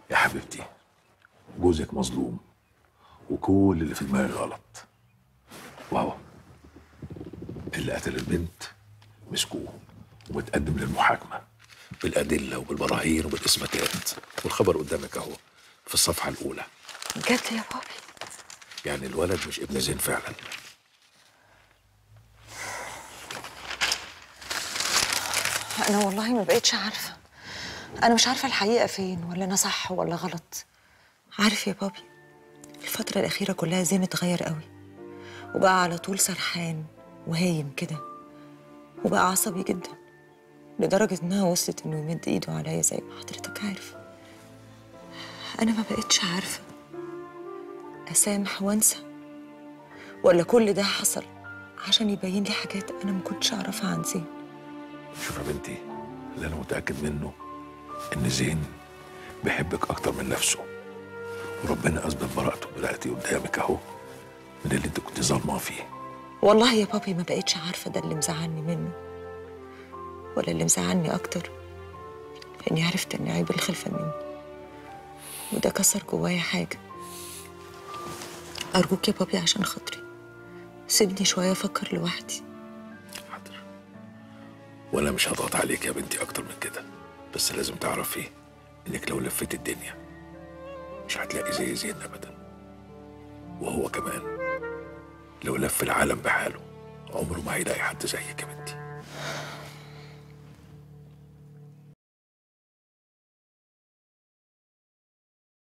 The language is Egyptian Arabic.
يا حبيبتي جوزك مظلوم وكل اللي في دماغي غلط واهو اللي قتل البنت مسكوه ومتقدم للمحاكمة بالأدلة وبالبراهين وبالإثباتات والخبر قدامك أهو في الصفحة الأولى بجد يا بابي يعني الولد مش ابن زين فعلا انا والله ما بقتش عارفه انا مش عارفه الحقيقه فين ولا انا صح ولا غلط عارف يا بابي الفتره الاخيره كلها زين اتغير قوي وبقى على طول سرحان وهايم كده وبقى عصبي جدا لدرجه انها وصلت انه يمد ايده عليا زي ما حضرتك عارف انا ما بقتش عارفه اسامح وانسى ولا كل ده حصل عشان يبين لي حاجات انا ما كنتش اعرفها عن زين شوف يا بنتي اللي أنا متأكد منه إن زين بيحبك أكتر من نفسه وربنا أثبت براءته دلوقتي قدامك أهو من اللي أنت كنت ظالماه فيه والله يا بابي ما بقتش عارفة ده اللي مزعلني منه ولا اللي مزعلني أكتر إني عرفت إن عيب الخلفة مني وده كسر جوايا حاجة أرجوك يا بابي عشان خاطري سيبني شوية أفكر لوحدي حاضر وأنا مش هضغط عليك يا بنتي أكتر من كده بس لازم تعرفي إنك لو لفيت الدنيا مش هتلاقي زي زين أبدا وهو كمان لو لف العالم بحاله عمره ما هيلاقي حد زيك يا بنتي